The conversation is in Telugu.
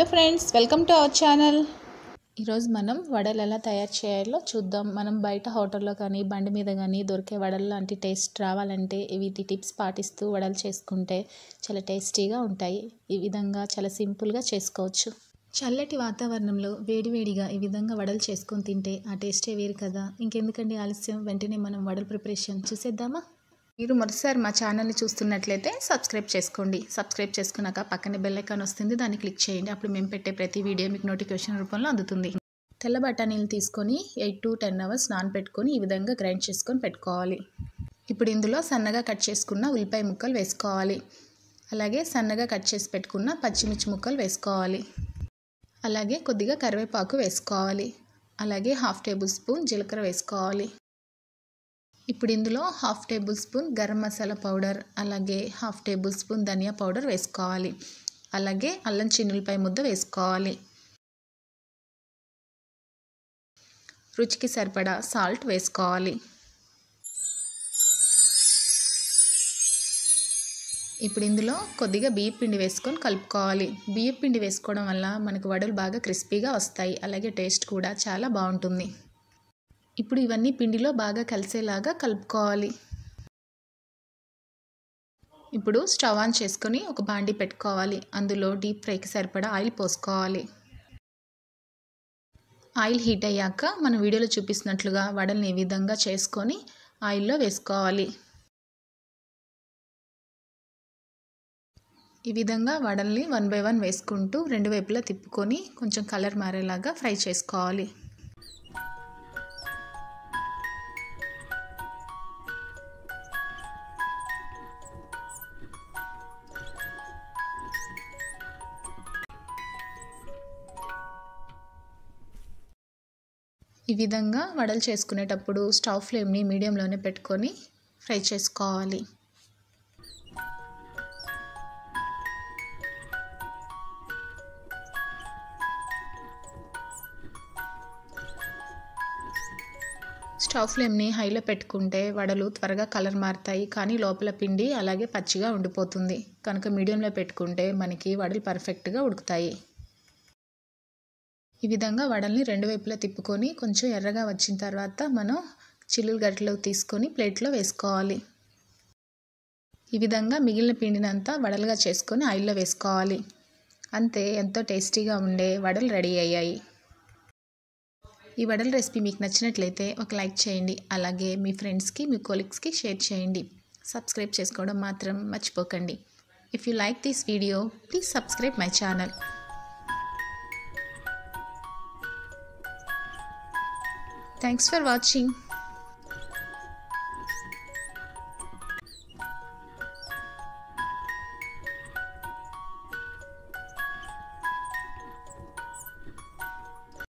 friends welcome to our channel ఈరోజు మనం వడలు ఎలా తయారు చేయాలో చూద్దాం మనం బయట హోటల్లో కానీ బండి మీద కానీ దొరికే వడలు లాంటి టేస్ట్ రావాలంటే వీటి టిప్స్ పాటిస్తూ వడలు చేసుకుంటే చాలా టేస్టీగా ఉంటాయి ఈ విధంగా చాలా సింపుల్గా చేసుకోవచ్చు చల్లటి వాతావరణంలో వేడివేడిగా ఈ విధంగా వడలు చేసుకొని తింటే ఆ టేస్టే వేరు కదా ఇంకెందుకండి ఆలస్యం వెంటనే మనం వడల ప్రిపరేషన్ చూసేద్దామా మీరు మొదటిసారి మా ఛానల్ని చూస్తున్నట్లయితే సబ్స్క్రైబ్ చేసుకోండి సబ్స్క్రైబ్ చేసుకున్నాక పక్కనే బెల్ ఐకాన్ వస్తుంది దాన్ని క్లిక్ చేయండి అప్పుడు మేము పెట్టే ప్రతి వీడియో మీకు నోటిఫికేషన్ రూపంలో అందుతుంది తెల్ల బఠానీలు తీసుకొని ఎయిట్ టు టెన్ అవర్స్ నానబెట్టుకొని ఈ విధంగా గ్రైండ్ చేసుకొని పెట్టుకోవాలి ఇప్పుడు ఇందులో సన్నగా కట్ చేసుకున్న ఉల్లిపాయ ముక్కలు వేసుకోవాలి అలాగే సన్నగా కట్ చేసి పెట్టుకున్న పచ్చిమిర్చి ముక్కలు వేసుకోవాలి అలాగే కొద్దిగా కరివేపాకు వేసుకోవాలి అలాగే హాఫ్ టేబుల్ స్పూన్ జీలకర్ర వేసుకోవాలి ఇప్పుడు ఇందులో half tablespoon garam masala powder అలాగే హాఫ్ టేబుల్ స్పూన్ ధనియా పౌడర్ వేసుకోవాలి అలాగే అల్లం చిన్నులపై ముద్ద వేసుకోవాలి రుచికి సరిపడా సాల్ట్ వేసుకోవాలి ఇప్పుడు ఇందులో కొద్దిగా బియ్య పిండి వేసుకొని కలుపుకోవాలి బియ్య పిండి వేసుకోవడం వల్ల మనకు వడలు బాగా క్రిస్పీగా వస్తాయి అలాగే టేస్ట్ కూడా చాలా బాగుంటుంది ఇప్పుడు ఇవన్నీ పిండిలో బాగా కలిసేలాగా కలుపుకోవాలి ఇప్పుడు స్టవ్ ఆన్ చేసుకొని ఒక బాండి పెట్టుకోవాలి అందులో డీప్ ఫ్రైకి సరిపడా ఆయిల్ పోసుకోవాలి ఆయిల్ హీట్ అయ్యాక మనం వీడియోలో చూపిస్తున్నట్లుగా వడల్ని ఈ విధంగా చేసుకొని ఆయిల్లో వేసుకోవాలి ఈ విధంగా వడల్ని వన్ బై వన్ వేసుకుంటూ రెండు వైపులా తిప్పుకొని కొంచెం కలర్ మారేలాగా ఫ్రై చేసుకోవాలి ఈ విధంగా వడలు చేసుకునేటప్పుడు స్టవ్ ఫ్లేమ్ని మీడియంలోనే పెట్టుకొని ఫ్రై చేసుకోవాలి స్టవ్ ఫ్లేమ్ని హైలో పెట్టుకుంటే వడలు త్వరగా కలర్ మారుతాయి కానీ లోపల పిండి అలాగే పచ్చిగా ఉండిపోతుంది కనుక మీడియంలో పెట్టుకుంటే మనకి వడలు పర్ఫెక్ట్గా ఉడుకుతాయి ఈ విధంగా వడల్ని రెండు వైపులా తిప్పుకొని కొంచెం ఎర్రగా వచ్చిన తర్వాత మనం చిల్లులు గరిటెలో తీసుకొని ప్లేట్లో వేసుకోవాలి ఈ విధంగా మిగిలిన పిండినంతా వడలుగా చేసుకొని ఆయిల్లో వేసుకోవాలి అంతే ఎంతో టేస్టీగా ఉండే వడలు రెడీ అయ్యాయి ఈ వడల రెసిపీ మీకు నచ్చినట్లయితే ఒక లైక్ చేయండి అలాగే మీ ఫ్రెండ్స్కి మీ కొలీగ్స్కి షేర్ చేయండి సబ్స్క్రైబ్ చేసుకోవడం మాత్రం మర్చిపోకండి if you like this video please subscribe my channel thanks for watching